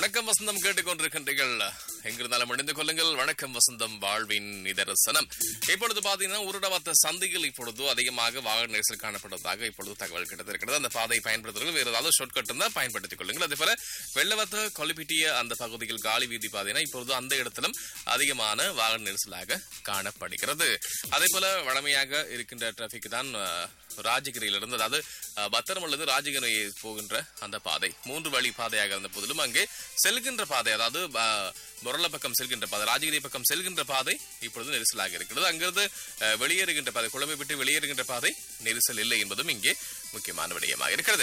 வணக்கம் வசந்தம் கேட்டுக்கொண்டிருக்கின்றீர்கள் எங்கிருந்தாலும் அணிந்து கொள்ளுங்கள் வணக்கம் வசந்தம் வாழ்வின் நிதர்சனம் இப்பொழுது பாத்தீங்கன்னா உருடவத்த சந்தையில் இப்பொழுது அதிகமாக வாகன நெரிசல் காணப்படுவதாக இப்பொழுது தகவல் கிடைத்திருக்கிறது அந்த பாதையை பயன்படுத்துவர்கள் வேறு ஏதாவது ஷார்ட்கட் இருந்தால் பயன்படுத்திக் கொள்ளுங்கள் அதே போல வெள்ளவத்த கொலிப்பிட்டிய அந்த பகுதியில் காலி வீதி பாத்தீங்கன்னா இப்பொழுது அந்த இடத்திலும் அதிகமான வாகன நெரிசலாக காணப்படுகிறது அதே போல வழமையாக இருக்கின்ற டிராபிக் தான் அஹ், ராஜகிரியிலிருந்து அதாவது அஹ், பத்திரம் அல்லது ராஜகிரி போகின்ற அந்த பாதை மூன்று வழி பாதையாக இருந்த போதிலும் அங்கே செல்கின்ற பாதை அதாவது அஹ், முரள பக்கம் செல்கின்ற பாதை ராஜகிரி பக்கம் செல்கின்ற பாதை இப்பொழுது நெரிசலாக இருக்கிறது அங்கிருந்து அஹ், வெளியேறுகின்ற பாதை குழம்பை விட்டு வெளியேறுகின்ற பாதை நெரிசல் இல்லை என்பதும் இங்கே முக்கியமான விடயமாக இருக்கிறது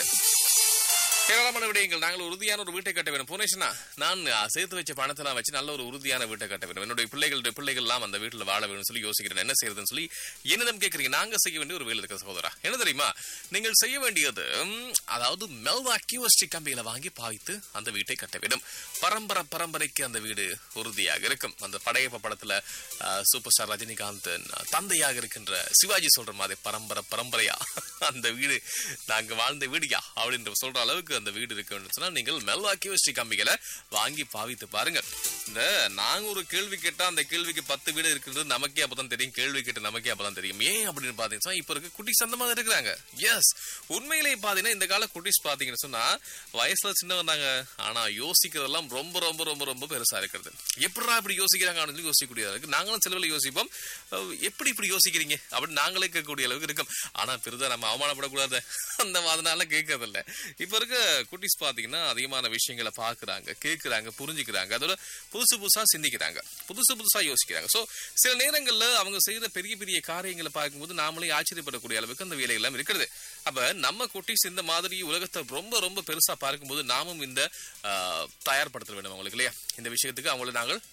ஏராளமான விடயங்கள் நாங்கள் உறுதியான ஒரு வீட்டை கட்ட வேண்டும் புனேஷனா நான் அஹ், சேர்த்து வச்ச பணத்தெல்லாம் வச்சு நல்ல ஒரு உறுதியான வீட்டை கட்ட வேண்டும் என்னுடைய பிள்ளைகளுடைய பிள்ளைகள் எல்லாம் அந்த வீட்டில் வாழ வேணும்னு சொல்லி யோசிக்கிறேன் என்ன செய்யறதுன்னு சொல்லி என்னிடம் கேட்கறீங்க நாங்க செய்ய வேண்டிய ஒரு வேலை இருக்கிற சகோதரா என்ன தெரியுமா நீங்கள் செய்ய வேண்டியது ம், அதாவது மெல்வா கியூஎஸ்டி கம்பிகளை வாங்கி பாவித்து அந்த வீட்டை கட்ட வேண்டும் பரம்பரை பரம்பரைக்கு அந்த வீடு உறுதியாக இருக்கும் அந்த படையப்ப படத்துல அஹ், சூப்பர் ஸ்டார் ரஜினிகாந்த் அஹ், தந்தையாக இருக்கின்ற சிவாஜி சொல்ற மாதிரி பரம்பரை பரம்பரையா அந்த வீடு நாங்க வாழ்ந்த வீடியா அப்படின்ற சொல்ற அளவுக்கு அந்த வீடு இருக்குன்னு சொன்னா நீங்கள் மெல்வாக்கி ஸ்ரீ கம்பிகளை வாங்கி பாவித்து பாருங்க இந்த நாங்க ஒரு கேள்வி கேட்டா அந்த கேள்விக்கு பத்து வீடு இருக்கிறது நமக்கே அப்பதான் தெரியும் கேள்வி கேட்டு நமக்கே அப்பதான் தெரியும் ஏன் அப்படின்னு பாத்தீங்கன்னா இப்ப இருக்க குட்டிஸ் அந்த மாதிரி இருக்கிறாங்க எஸ் உண்மையிலேயே பாத்தீங்கன்னா இந்த கால குட்டிஸ் பாத்தீங்கன்னு சொன்னா வயசுல சின்னவங்க தாங்க ஆனா யோசிக்கிறதெல்லாம் ரொம்ப ரொம்ப ரொம்ப ரொம்ப பெருசா இருக்கிறது எப்படிடா இப்படி யோசிக்கிறாங்க அப்படின்னு சொல்லி யோசிக்கக்கூடியதா இருக்கு நாங்களும் சிலவில் யோசிப்போம் அஹ் எப்படி இப்படி யோசிக்கிறீங்க அப்படின்னு நாங்களே கேட்கக்கூடிய அளவுக்கு இருக்கும் ஆனா பெரிதா நம்ம அவமானப்படக்கூடாது அந்த அதனால கேட்கறது இல்ல இப்ப இருக்க குட்டிஸ் பாத்தீங்கன்னா அதிகமான விஷயங்களை பாக்குறாங்க கேக்குறாங்க புரிஞ்சுக்கிறாங்க அதோட புதுசு புதுசா சிந்திக்கிறாங்க புதுசு புதுசா யோசிக்கிறாங்க சோ சில நேரங்கள்ல அவங்க செய்யற பெரிய பெரிய காரியங்களை பார்க்கும்போது நாமளே ஆச்சரியப்படக்கூடிய அளவுக்கு அந்த வேலை எல்லாம் இருக்கிறது அப்ப நம்ம குட்டிஸ் இந்த மாதிரி உலகத்தை ரொம்ப ரொம்ப பெருசா பார்க்கும்போது நாமும் இந்த ஆஹ், தயார்படுத்த வேண்டும் அவங்களுக்கு இல்லையா இந்த விஷயத்துக்கு அவங்கள நாங்கள்